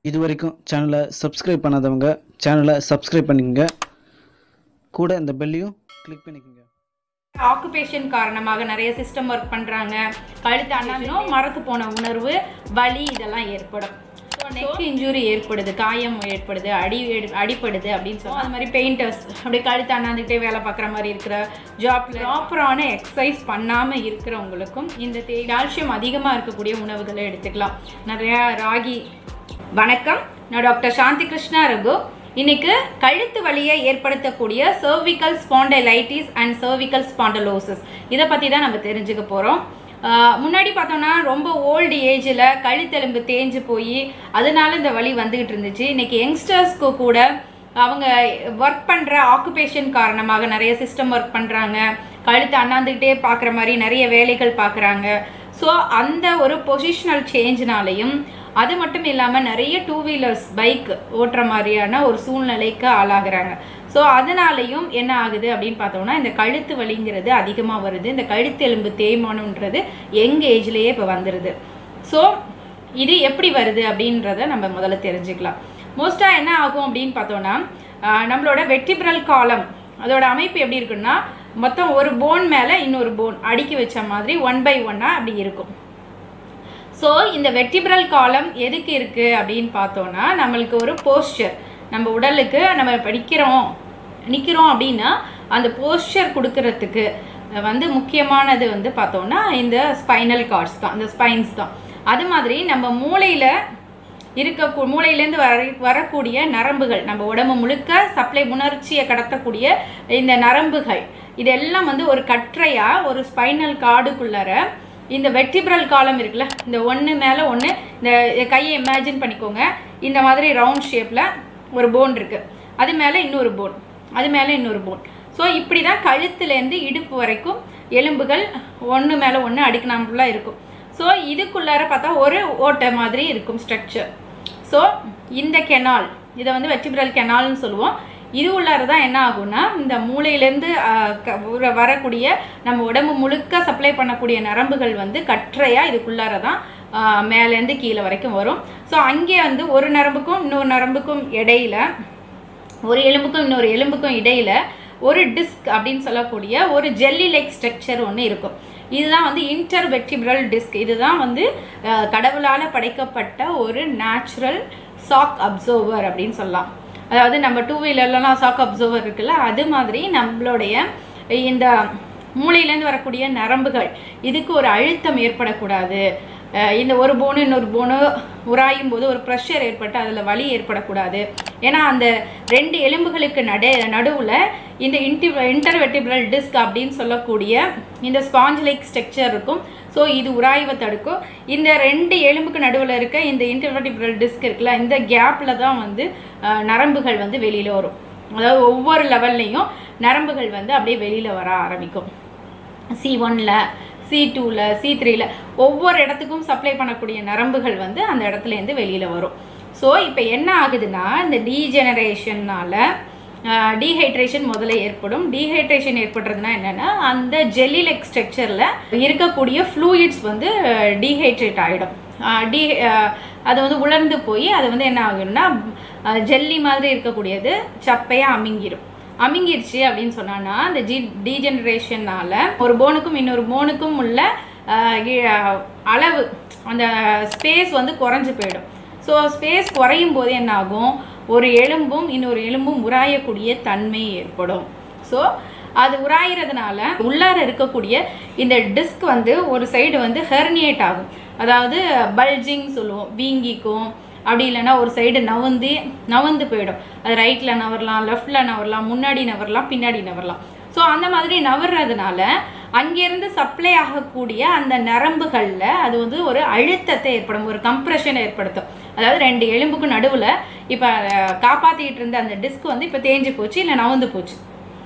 இது வரைக்கும் சேனலை சப்ஸ்கிரைப் பண்ணாதவங்க சேனலை சப்ஸ்கிரைப் பண்ணிக்கங்க கூட இந்த பெல்லையும் கிளிக் பண்ணிக்கோங்க ஆக்குபேஷன் காரணமாக நிறைய சிஸ்டம் ஒர்க் பண்ணுறாங்க கழுத்து அண்ணாலும் மரத்து போன உணர்வு வலி இதெல்லாம் ஏற்படும் நெக் இன்ஜுரி ஏற்படுது காயம் ஏற்படுது அடி எடு- அடிப்படுது அப்படின்னு சொல்லி அது மாதிரி பெயிண்டர்ஸ் அப்படியே கழுத்து அண்ணாந்துக்கிட்டே வேலை பார்க்குற மாதிரி இருக்கிற ஜாப்ல ப்ராப்பரான எக்ஸசைஸ் பண்ணாமல் இருக்கிறவங்களுக்கும் இந்த தே கால்சியம் அதிகமாக இருக்கக்கூடிய உணவுகளை எடுத்துக்கலாம் நிறையா ராகி வணக்கம் நான் டாக்டர் சாந்தி கிருஷ்ணா ரகு இன்னைக்கு கழுத்து வலியை ஏற்படுத்தக்கூடிய cervical spondylitis and cervical spondylosis இதை பற்றி தான் நம்ம தெரிஞ்சுக்க போகிறோம் முன்னாடி பார்த்தோம்னா ரொம்ப ஓல்டு ஏஜில் கழுத்தெலும்பு தேஞ்சு போய் அதனால இந்த வலி வந்துகிட்டு இருந்துச்சு இன்னைக்கு யங்ஸ்டர்ஸ்க்கு கூட அவங்க ஒர்க் பண்ணுற ஆக்குபேஷன் காரணமாக நிறைய சிஸ்டம் ஒர்க் பண்ணுறாங்க கழுத்து அண்ணாந்துக்கிட்டே பார்க்குற மாதிரி நிறைய வேலைகள் பார்க்குறாங்க ஸோ அந்த ஒரு பொசிஷனல் சேஞ்ச்னாலையும் அது மட்டும் இல்லாமல் நிறைய டூ வீலர்ஸ் பைக் ஓட்டுற மாதிரியான ஒரு சூழ்நிலைக்கு ஆளாகிறாங்க ஸோ அதனாலையும் என்ன ஆகுது அப்படின்னு பார்த்தோம்னா இந்த கழுத்து வலிங்கிறது அதிகமாக வருது இந்த கழுத்து எலும்பு தேய்மானம்ன்றது யங் ஏஜ்லேயே இப்போ வந்துடுது ஸோ இது எப்படி வருது அப்படின்றத நம்ம முதல்ல தெரிஞ்சுக்கலாம் மோஸ்ட்டாக என்ன ஆகும் அப்படின்னு பார்த்தோம்னா ஆஹ் நம்மளோட வெட்டிபிரல் காலம் அதோட அமைப்பு எப்படி இருக்குன்னா மொத்தம் ஒரு போன் மேலே இன்னொரு போன் அடுக்கி வச்ச மாதிரி ஒன் பை ஒன்னாக அப்படி இருக்கும் ஸோ இந்த வெர்டிபிரல் காலம் எதுக்கு இருக்குது அப்படின்னு பார்த்தோன்னா நம்மளுக்கு ஒரு போஸ்டர் நம்ம உடலுக்கு நம்ம படிக்கிறோம் நிற்கிறோம் அப்படின்னா அந்த போஸ்டர் கொடுக்கறதுக்கு வந்து முக்கியமானது வந்து பார்த்தோன்னா இந்த ஸ்பைனல் கார்ட்ஸ் தான் இந்த ஸ்பைன்ஸ் தான் அது மாதிரி நம்ம மூளையில் இருக்க மூளையிலேருந்து வர வரக்கூடிய நரம்புகள் நம்ம உடம்பு முழுக்க சப்ளை உணர்ச்சியை கடத்தக்கூடிய இந்த நரம்புகள் இதெல்லாம் வந்து ஒரு கற்றையாக ஒரு ஸ்பைனல் கார்டுக்குள்ளார இந்த வெர்டிபிரல் காலம் இருக்குல்ல இந்த ஒன்று மேலே ஒன்று இந்த கையை இமேஜின் பண்ணிக்கோங்க இந்த மாதிரி ரவுண்ட் ஷேப்பில் ஒரு போன் இருக்குது அது மேலே இன்னொரு போன் அது மேலே இன்னொரு போன் ஸோ இப்படி தான் கழுத்துலேருந்து இடுப்பு வரைக்கும் எலும்புகள் ஒன்று மேலே ஒன்று அடிக்கணாம்புலாம் இருக்கும் ஸோ இதுக்குள்ளார பார்த்தா ஒரு ஓட்டை மாதிரி இருக்கும் ஸ்ட்ரக்சர் ஸோ இந்த கெனால் இதை வந்து வெர்டிபிரல் கெனால்னு சொல்லுவோம் இது உள்ளார தான் என்ன ஆகும்னா இந்த மூளையிலேருந்து வரக்கூடிய நம்ம உடம்பு முழுக்க சப்ளை பண்ணக்கூடிய நரம்புகள் வந்து கற்றையாக இதுக்குள்ளார தான் ஆஹ், மேலேருந்து கீழே வரைக்கும் வரும் ஸோ அங்கே வந்து ஒரு நரம்புக்கும் இன்னொரு நரம்புக்கும் இடையில ஒரு எலும்புக்கும் இன்னொரு எலும்புக்கும் இடையில ஒரு டிஸ்க் அப்படின்னு சொல்லக்கூடிய ஒரு ஜெல்லி லைக் ஸ்ட்ரக்சர் ஒன்று இருக்கும் இதுதான் வந்து இன்டர்வெர்டிபிரல் டிஸ்க் இதுதான் வந்து அஹ், கடவுளால் படைக்கப்பட்ட ஒரு நேச்சுரல் சாக் அப்சர்வர் அப்படின்னு சொல்லலாம் அதாவது நம்ம டூ வீலர்லலாம் சாக் அப்சர்வர் இருக்குல்ல அது மாதிரி நம்மளுடைய இந்த மூளையிலேருந்து வரக்கூடிய நரம்புகள் இதுக்கு ஒரு அழுத்தம் ஏற்படக்கூடாது அஹ் இந்த ஒரு போனு இன்னொரு போனு உராயும் போது ஒரு ப்ரெஷர் ஏற்பட்டு அதில் வலி ஏற்படக்கூடாது ஏன்னா அந்த ரெண்டு எலும்புகளுக்கு நடு நடுவில் இந்த இன்டி இன்டர்வெட்டிபிரல் டிஸ்க் அப்படின்னு சொல்லக்கூடிய இந்த ஸ்பாஞ்ச் லைக் ஸ்ட்ரக்சர் இருக்கும் ஸோ இது உராய்வை தடுக்கும் இந்த ரெண்டு எலும்புக்கு நடுவில் இருக்க இந்த இன்டர்வெட்டிபிரல் டிஸ்க் இருக்குல்ல இந்த கேப்பில் தான் வந்து அஹ், நரம்புகள் வந்து வெளியில் வரும் அதாவது ஒவ்வொரு லெவல்லையும் நரம்புகள் வந்து அப்படியே வெளியில் வர ஆரம்பிக்கும் சி ஒன்ல சி டூவில் சி த்ரீல ஒவ்வொரு இடத்துக்கும் சப்ளை பண்ணக்கூடிய நரம்புகள் வந்து அந்த இடத்துலேருந்து வெளியில் வரும் ஸோ இப்போ என்ன ஆகுதுன்னா இந்த டீஜெனரேஷன்னால டீஹைட்ரேஷன் முதல்ல ஏற்படும் டீஹைட்ரேஷன் ஏற்படுறதுனா என்னென்னா அந்த ஜெல்லிலெக் ஸ்ட்ரக்சரில் இருக்கக்கூடிய ஃப்ளூயிட்ஸ் வந்து டீஹைட்ரேட் ஆகிடும் டீ அது வந்து உலர்ந்து போய் அது வந்து என்ன ஆகும்னா ஜெல்லி மாதிரி இருக்கக்கூடியது சப்பையாக அமுங்கிடும் அமுங்கிருச்சு அப்படின்னு சொன்னான்னா அந்த ஜி டீஜெனரேஷனால ஒரு போனுக்கும் இன்னொரு போனுக்கும் உள்ள ஆஹ், இ- அளவு அந்த ஸ்பேஸ் வந்து குறைஞ்சு போயிடும் ஸோ ஸ்பேஸ் குறையும் போது என்ன ஆகும் ஒரு எலும்பும் இன்னொரு எலும்பும் உராயக்கூடிய தன்மை ஏற்படும் ஸோ அது உராயிறதுனால உள்ளார இருக்கக்கூடிய இந்த டிஸ்க் வந்து ஒரு சைடு வந்து ஹெர்னியேட் ஆகும் அதாவது பல்ஜிங் சொல்லுவோம் வீங்கிக்கும் அப்படி இல்லைன்னா ஒரு சைடு நவந்து நவந்து போயிடும் அது ரைட்டில் நவரலாம் லெஃப்டில் நவரலாம் முன்னாடி நவரலாம் பின்னாடி நவரலாம் ஸோ அந்த மாதிரி நவர்றதுனால அங்கேருந்து சப்ளை ஆகக்கூடிய அந்த நரம்புகளில் அது வந்து ஒரு அழுத்தத்தை ஏற்படும் ஒரு கம்ப்ரெஷனை ஏற்படுத்தும் அதாவது ரெண்டு எலும்புக்கு நடுவில் இப்போ காப்பாற்றிக்கிட்டு இருந்த அந்த டிஸ்க் வந்து இப்போ தேஞ்சு போச்சு இல்லை நவந்து போச்சு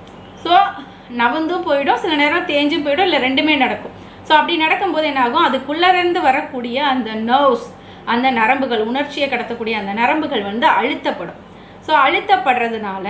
ஸோ நவந்தும் போயிடும் சில நேரம் தேஞ்சும் போயிடும் இல்லை ரெண்டுமே நடக்கும் ஸோ அப்படி நடக்கும்போது என்ன ஆகும் அதுக்குள்ளேருந்து வரக்கூடிய அந்த நர்வ்ஸ் அந்த நரம்புகள் உணர்ச்சியை கடத்தக்கூடிய அந்த நரம்புகள் வந்து அழுத்தப்படும் ஸோ அழுத்தப்படுறதுனால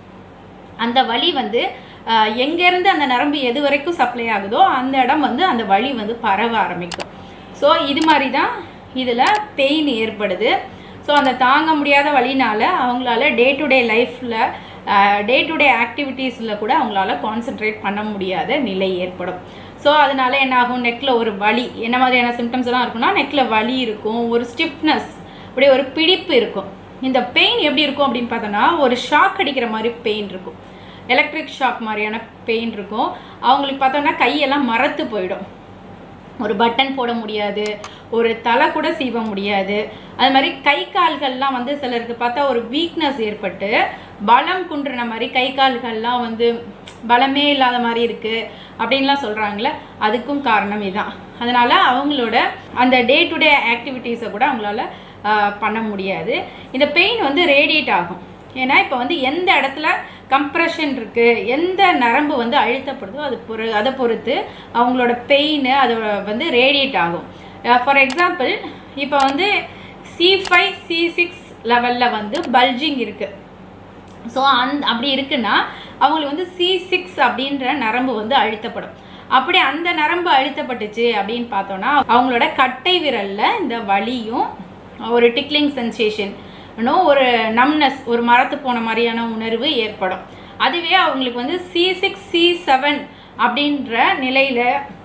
அந்த வலி வந்து ஆஹ், எங்கேருந்து அந்த நரம்பு எது வரைக்கும் சப்ளை ஆகுதோ அந்த இடம் வந்து அந்த வலி வந்து பரவ ஆரம்பிக்கும் ஸோ இது மாதிரி தான் இதில் பெயின் ஏற்படுது ஸோ அந்த தாங்க முடியாத வழினால அவங்களால டே டு டே லைஃப்பில் டே டு டே ஆக்டிவிட்டீஸில் கூட அவங்களால கான்சென்ட்ரேட் பண்ண முடியாத நிலை ஏற்படும் ஸோ அதனால என்ன ஆகும் நெக்கில் ஒரு வலி என்ன மாதிரியான சிம்டம்ஸ் எல்லாம் இருக்கும்னா நெக்கில் வலி இருக்கும் ஒரு ஸ்டிஃப்னஸ் அப்படியே ஒரு பிடிப்பு இருக்கும் இந்த பெயின் எப்படி இருக்கும் அப்படின்னு பார்த்தோன்னா ஒரு ஷாக் அடிக்கிற மாதிரி பெயின் இருக்கும் எலக்ட்ரிக் ஷாக் மாதிரியான பெயின் இருக்கும் அவங்களுக்கு பார்த்தோன்னா கையெல்லாம் மரத்து போயிடும் ஒரு பட்டன் போட முடியாது ஒரு தலை கூட சீவ முடியாது அது மாதிரி கை கால்கள்லாம் வந்து சிலருக்கு பார்த்தா ஒரு வீக்னஸ் ஏற்பட்டு பலம் குன்றின மாதிரி கை கால்கள்லாம் வந்து பலமே இல்லாத மாதிரி இருக்குது அப்படின்லாம் சொல்கிறாங்களே அதுக்கும் காரணம் இதுதான் அதனால் அவங்களோட அந்த டே டு டே ஆக்டிவிட்டீஸை கூட அவங்களால ஆஹ், பண்ண முடியாது இந்த பெயின் வந்து ரேடியேட் ஆகும் ஏன்னா இப்போ வந்து எந்த இடத்துல கம்ப்ரெஷன் இருக்குது எந்த நரம்பு வந்து அழுத்தப்படுதோ அது பொறு அதை பொறுத்து அவங்களோட பெயின் அது வந்து ரேடியேட் ஆகும் ஃபார் எக்ஸாம்பிள் இப்போ வந்து சி ஃபைவ் சி சிக்ஸ் லெவலில் வந்து பல்ஜிங் இருக்குது ஸோ அந் அப்படி இருக்குன்னா அவங்களுக்கு வந்து சி சிக்ஸ் அப்படின்ற நரம்பு வந்து அழுத்தப்படும் அப்படி அந்த நரம்பு அழுத்தப்பட்டுச்சு அப்படின்னு பார்த்தோன்னா அவங்களோட கட்டை விரல்ல இந்த வலியும் ஒரு டிக்லிங் சென்சேஷன் இன்னும் ஒரு நம்னஸ் ஒரு மரத்து போன மாதிரியான உணர்வு ஏற்படும் அதுவே அவங்களுக்கு வந்து சி சிக்ஸ் சி செவன் அப்படின்ற நிலையில்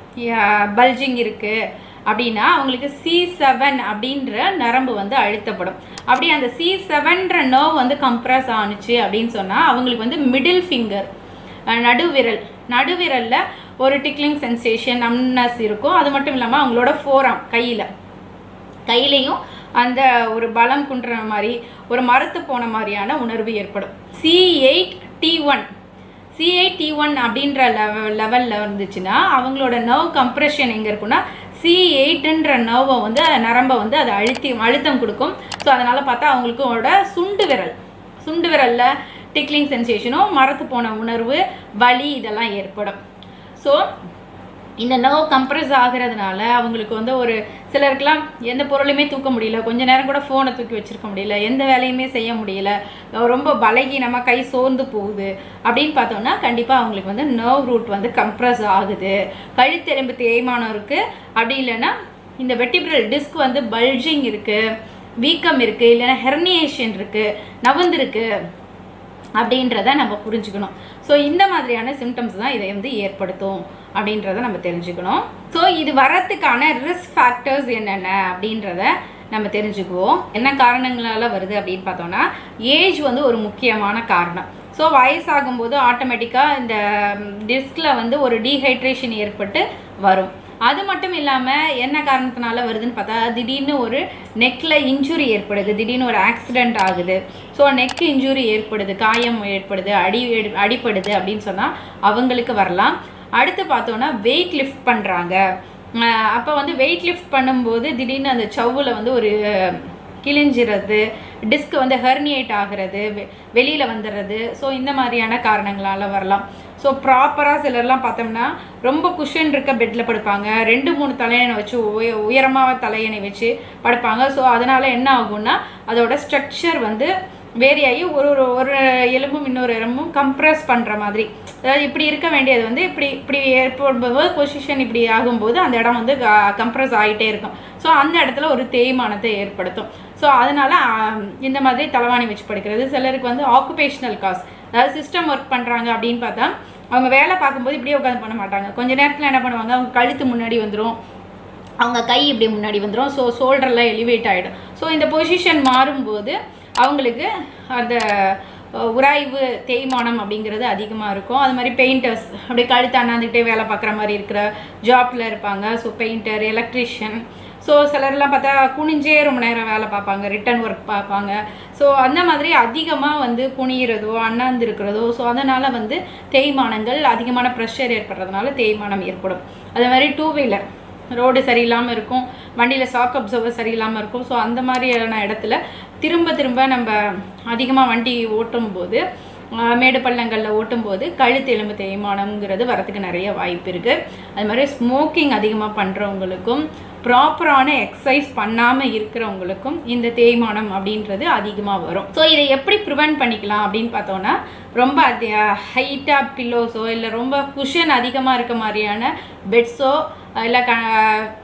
பல்ஜிங் இருக்குது அப்படின்னா அவங்களுக்கு சி செவன் அப்படின்ற நரம்பு வந்து அழுத்தப்படும் அப்படி அந்த சி செவன்ற நர்வ் வந்து கம்ப்ரஸ் ஆணுச்சு அப்படின்னு சொன்னால் அவங்களுக்கு வந்து மிடில் ஃபிங்கர் நடுவிரல் நடுவிரலில் ஒரு டிக்லிங் சென்சேஷன் நம்னஸ் இருக்கும் அது மட்டும் இல்லாமல் அவங்களோட ஃபோரம் கையில் கையிலையும் அந்த ஒரு பலம் குன்ற மாதிரி ஒரு மரத்து போன மாதிரியான உணர்வு ஏற்படும் C eight T one C eight T one அப்படின்ற லெவல் லெவலில் இருந்துச்சுன்னா அவங்களோட நர்வ் கம்ப்ரெஷன் எங்கே இருக்குன்னா சி எயிட்டுன்ற நர்வை வந்து அந்த நரம்பை வந்து அதை அழுத்தி அழுத்தம் கொடுக்கும் ஸோ அதனால் பார்த்தா அவங்களுக்கோட சுண்டு விரல் சுண்டு விரலில் டிக்லிங் சென்சேஷனும் மரத்து போன உணர்வு வலி இதெல்லாம் ஏற்படும் ஸோ இந்த நர்வ் கம்ப்ரெஸ் ஆகிறதுனால அவங்களுக்கு வந்து ஒரு சிலருக்குலாம் எந்த பொருளையுமே தூக்க முடியல கொஞ்ச நேரம் கூட ஃபோனை தூக்கி வச்சிருக்க முடியல எந்த வேலையுமே செய்ய முடியல ரொம்ப பலகீனமாக கை சோர்ந்து போகுது அப்படின்னு பார்த்தோம்னா கண்டிப்பாக அவங்களுக்கு வந்து நர்வ் ரூட் வந்து கம்ப்ரெஸ் ஆகுது கழுத்தெலும்பு தேய்மானம் இருக்குது அப்படி இல்லைன்னா இந்த வெட்டிபிரல் டிஸ்க் வந்து பல்ஜிங் இருக்குது வீக்கம் இருக்குது இல்லைன்னா ஹெர்னியேஷன் இருக்குது நவந்திருக்கு அப்படின்றத நம்ம புரிஞ்சுக்கணும் ஸோ இந்த மாதிரியான சிம்டம்ஸ் தான் இதை வந்து ஏற்படுத்தும் அப்படின்றத நம்ம தெரிஞ்சுக்கணும் ஸோ இது வரத்துக்கான ரிஸ்க் ஃபேக்டர்ஸ் என்னென்ன அப்படின்றத நம்ம தெரிஞ்சுக்குவோம் என்ன காரணங்களால வருது அப்படின்னு பார்த்தோம்னா ஏஜ் வந்து ஒரு முக்கியமான காரணம் ஸோ வயசாகும்போது ஆட்டோமேட்டிக்காக இந்த டிஸ்கில் வந்து ஒரு டீஹைட்ரேஷன் ஏற்பட்டு வரும் அது மட்டும் இல்லாமல் என்ன காரணத்தினால வருதுன்னு பார்த்தா திடீர்னு ஒரு நெக்கில் இன்ஜுரி ஏற்படுது திடீர்னு ஒரு ஆக்சிடெண்ட் ஆகுது ஸோ நெக் இன்ஜுரி ஏற்படுது காயம் ஏற்படுது அடி எடு- அடிப்படுது அப்படின்னு சொன்னால் அவங்களுக்கு வரலாம் அடுத்து பார்த்தோன்னா வெயிட் லிஃப்ட் பண்ணுறாங்க அப்போ வந்து வெயிட் லிஃப்ட் பண்ணும்போது திடீர்னு அந்த சவ்வில் வந்து ஒரு கிழிஞ்சிறது டிஸ்க் வந்து ஹெர்னியேட் ஆகிறது வெ வெளியில் வந்துடுறது ஸோ இந்த மாதிரியான காரணங்களால் வரலாம் ஸோ ப்ராப்பராக சிலர்லாம் பார்த்தோம்னா ரொம்ப குஷன் இருக்க பெட்டில் படுப்பாங்க ரெண்டு மூணு தலையணை வச்சு உய உயரமாக தலையணை வச்சு படுப்பாங்க ஸோ அதனால் என்ன ஆகும்னா அதோட ஸ்ட்ரக்சர் வந்து வேரி ஆகி ஒரு ஒரு ஒரு எலும்பும் இன்னொரு எலும்பும் கம்ப்ரஸ் பண்ணுற மாதிரி அதாவது இப்படி இருக்க வேண்டியது வந்து இப்படி இப்படி ஏற்படும்போது பொசிஷன் இப்படி ஆகும்போது அந்த இடம் வந்து கம்ப்ரஸ் ஆகிட்டே இருக்கும் ஸோ அந்த இடத்துல ஒரு தேய்மானத்தை ஏற்படுத்தும் ஸோ அதனால் இந்த மாதிரி தலைவாணி வச்சு படுக்கிறது சிலருக்கு வந்து ஆக்குபேஷனல் காஸ் அதாவது சிஸ்டம் ஒர்க் பண்ணுறாங்க அப்படின்னு பார்த்தா அவங்க வேலை பார்க்கும்போது இப்படியே உட்காந்து பண்ண மாட்டாங்க கொஞ்ச நேரத்தில் என்ன பண்ணுவாங்க அவங்க கழுத்து முன்னாடி வந்துடும் அவங்க கை இப்படி முன்னாடி வந்துடும் ஸோ ஷோல்டர்லாம் எலிவேட் ஆகிடும் ஸோ இந்த பொசிஷன் மாறும்போது அவங்களுக்கு அந்த அஹ், உராய்வு தேய்மானம் அப்படிங்கிறது அதிகமாக இருக்கும் அது மாதிரி பெயிண்டர்ஸ் அப்படியே கழுத்து அண்ணாந்துக்கிட்டே வேலை பார்க்குற மாதிரி இருக்கிற ஜாப்பில் இருப்பாங்க ஸோ பெயிண்டர் எலக்ட்ரிஷியன் ஸோ சிலர்லாம் பார்த்தா குனிஞ்சே ரொம்ப நேரம் வேலை பார்ப்பாங்க ரிட்டன் ஒர்க் பார்ப்பாங்க ஸோ அந்த மாதிரி அதிகமாக வந்து குனிகிறதோ அண்ணாந்து இருக்கிறதோ ஸோ அதனால் வந்து தேய்மானங்கள் அதிகமான ப்ரெஷர் ஏற்படுறதுனால தேய்மானம் ஏற்படும் அதே மாதிரி டூ வீலர் ரோடு சரியில்லாமல் இருக்கும் வண்டியில் ஷாக் அப்சர்வர் சரியில்லாமல் இருக்கும் ஸோ அந்த மாதிரியான இடத்துல திரும்ப திரும்ப நம்ம அதிகமாக வண்டி ஓட்டும் போது ஆஹ், மேடு பள்ளங்களில் ஓட்டும்போது கழுத்து எலும்பு தேய்மானம்ங்கிறது வரதுக்கு நிறைய வாய்ப்பு இருக்குது அது மாதிரி ஸ்மோக்கிங் அதிகமாக பண்ணுறவங்களுக்கும் ப்ராப்பரான எக்ஸசைஸ் பண்ணாமல் இருக்கிறவங்களுக்கும் இந்த தேய்மானம் அப்படின்றது அதிகமாக வரும் ஸோ இதை எப்படி ப்ரிவென்ட் பண்ணிக்கலாம் அப்படின்னு பார்த்தோன்னா ரொம்ப அதி ஹைட்டாக பில்லோஸோ இல்லை ரொம்ப குஷன் அதிகமாக இருக்க மாதிரியான பெட்ஸோ இல்லை க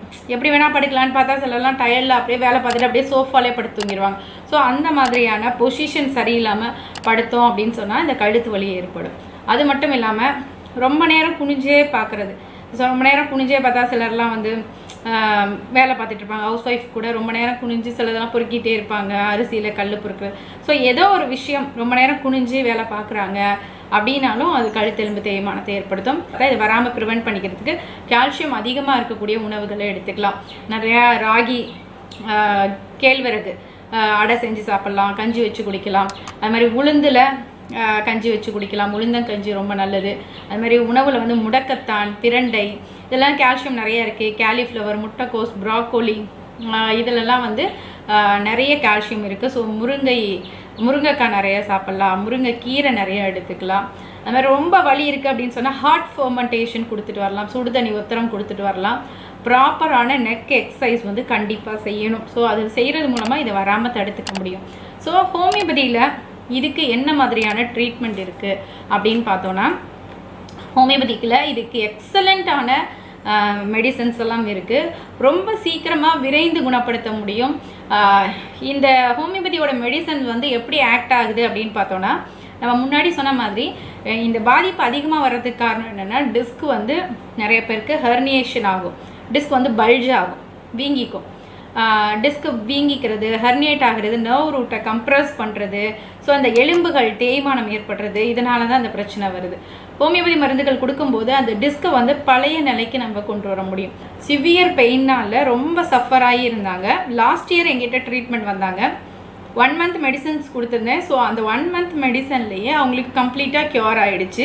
எப்படி வேணால் படுக்கலான்னு பார்த்தா சிலர்லாம் டயர்டில் அப்படியே வேலை பார்த்துட்டு அப்படியே சோஃபாலே படுத்து தூங்கிடுவாங்க ஸோ அந்த மாதிரியான பொசிஷன் சரியில்லாமல் படுத்தோம் அப்படின்னு சொன்னால் இந்த கழுத்து வலி ஏற்படும் அது மட்டும் இல்லாமல் ரொம்ப நேரம் குனிஞ்சே பார்க்குறது ஸோ ரொம்ப நேரம் குனிஞ்சே பார்த்தா சிலர்லாம் வந்து ஆஹ், வேலை பார்த்துட்டு இருப்பாங்க ஹவுஸ் ஒய்ஃப் கூட ரொம்ப நேரம் குனிஞ்சு சிலதெல்லாம் பொறுக்கிட்டே இருப்பாங்க அரிசியில் கல் பொறுக்கு ஸோ ஏதோ ஒரு விஷயம் ரொம்ப நேரம் குனிஞ்சு வேலை பார்க்குறாங்க அப்படின்னாலும் அது கழுத்தெலும்பு தேய்மானத்தை ஏற்படுத்தும் அதான் இது வராமல் ப்ரிவெண்ட் பண்ணிக்கிறதுக்கு கால்சியம் அதிகமாக இருக்கக்கூடிய உணவுகளை எடுத்துக்கலாம் நிறையா ராகி ஆஹ், கேழ்வரகு ஆஹ், அடை செஞ்சு சாப்பிட்லாம் கஞ்சி வச்சு குடிக்கலாம் அது மாதிரி உளுந்தில் ஆஹ், கஞ்சி வச்சு குடிக்கலாம் உளுந்தங்கஞ்சி ரொம்ப நல்லது அது மாதிரி உணவில் வந்து முடக்கத்தான் பிரண்டை இதெல்லாம் கால்சியம் நிறைய இருக்குது கேலிஃப்ளவர் முட்டைக்கோஸ் ப்ராக்கோலி இதிலெல்லாம் வந்து ஆஹ், நிறைய கால்சியம் இருக்குது ஸோ முருங்கை முருங்கைக்காய் நிறைய சாப்பிட்லாம் முருங்கைக்கீரை நிறைய எடுத்துக்கலாம் அது மாதிரி ரொம்ப வலி இருக்குது அப்படின்னு சொன்னால் ஹார்ட் ஃபர்மெண்டேஷன் கொடுத்துட்டு வரலாம் சுடு தண்ணி உத்தரம் கொடுத்துட்டு வரலாம் ப்ராப்பரான நெக் எக்ஸசைஸ் வந்து கண்டிப்பாக செய்யணும் ஸோ அது செய்கிறது மூலமாக இதை வராமல் தடுத்துக்க முடியும் ஸோ ஹோமியோபதியில் இதுக்கு என்ன மாதிரியான ட்ரீட்மெண்ட் இருக்குது அப்படின்னு பார்த்தோன்னா ஹோமியோபதிக்கில் இதுக்கு எக்ஸலண்ட்டான மெடிசன்ஸ் எல்லாம் இருக்குது ரொம்ப சீக்கிரமாக விரைந்து குணப்படுத்த முடியும் ஆஹ் இந்த ஹோமியோபதியோட மெடிசன் வந்து எப்படி ஆக்ட் ஆகுது அப்படின்னு பார்த்தோன்னா நம்ம முன்னாடி சொன்ன மாதிரி அஹ் இந்த பாதிப்பு அதிகமாக வர்றதுக்கு காரணம் என்னென்னா டிஸ்க் வந்து நிறைய பேருக்கு ஹெர்னியேஷன் ஆகும் டிஸ்க் வந்து பல்ஜ் ஆகும் வீங்கிக்கும் டிஸ்க் வீங்கிக்கிறது ஹெர்னியேட் ஆகிறது நர்வ் ரூட்டை கம்ப்ரஸ் பண்ணுறது ஸோ அந்த எலும்புகள் தேய்மானம் ஏற்படுறது இதனால தான் அந்த பிரச்சனை வருது ஹோமியோபதி மருந்துகள் கொடுக்கும்போது அந்த டிஸ்கை வந்து பழைய நிலைக்கு நம்ம கொண்டு வர முடியும் சிவியர் பெயினால் ரொம்ப சஃபர் ஆகி இருந்தாங்க லாஸ்ட் இயர் எங்கிட்ட ட்ரீட்மெண்ட் வந்தாங்க ஒன் மந்த் மெடிசன்ஸ் கொடுத்துருந்தேன் ஸோ அந்த ஒன் மந்த் மெடிசன்லேயே அவங்களுக்கு கம்ப்ளீட்டாக க்யூர் ஆகிடுச்சு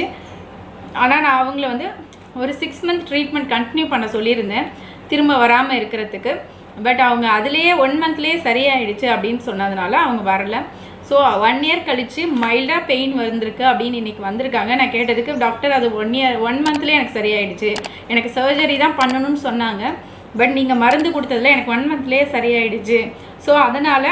ஆனால் நான் அவங்கள வந்து ஒரு சிக்ஸ் மந்த் ட்ரீட்மெண்ட் கண்டினியூ பண்ண சொல்லியிருந்தேன் திரும்ப வராமல் இருக்கிறதுக்கு பட் அவங்க அதுலேயே ஒன் மந்த்லேயே சரியாயிடுச்சு அப்படின்னு சொன்னதுனால அவங்க வரல ஸோ ஒன் இயர் கழித்து மைல்டாக பெயின் வந்திருக்கு அப்படின்னு இன்னைக்கு வந்திருக்காங்க நான் கேட்டதுக்கு டாக்டர் அது ஒன் இயர் ஒன் மந்த்லேயே எனக்கு சரியாயிடுச்சு எனக்கு சர்ஜரி தான் பண்ணணும்னு சொன்னாங்க பட் நீங்கள் மருந்து கொடுத்ததுல எனக்கு ஒன் மந்த்லேயே சரியாயிடுச்சு ஸோ அதனால்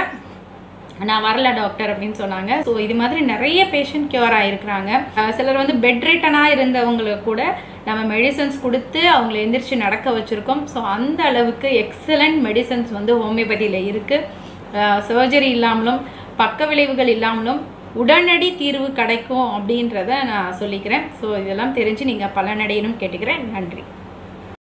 நான் வரல டாக்டர் அப்படின்னு சொன்னாங்க ஸோ இது மாதிரி நிறைய பேஷண்ட் க்யூர் ஆகிருக்கிறாங்க அஹ் சிலர் வந்து பெட் ரிட்டனாக இருந்தவங்களுக்கு கூட நம்ம மெடிசன்ஸ் கொடுத்து அவங்கள எந்திரிச்சு நடக்க வச்சுருக்கோம் ஸோ அந்த அளவுக்கு எக்ஸலண்ட் மெடிசன்ஸ் வந்து ஹோமியோபதியில் இருக்குது சர்ஜரி இல்லாமலும் பக்க விளைவுகள் இல்லாமலும் உடனடி தீர்வு கிடைக்கும் அப்படின்றத நான் சொல்லிக்கிறேன் ஸோ இதெல்லாம் தெரிஞ்சு நீங்கள் பலனடையணும் கேட்டுக்கிறேன் நன்றி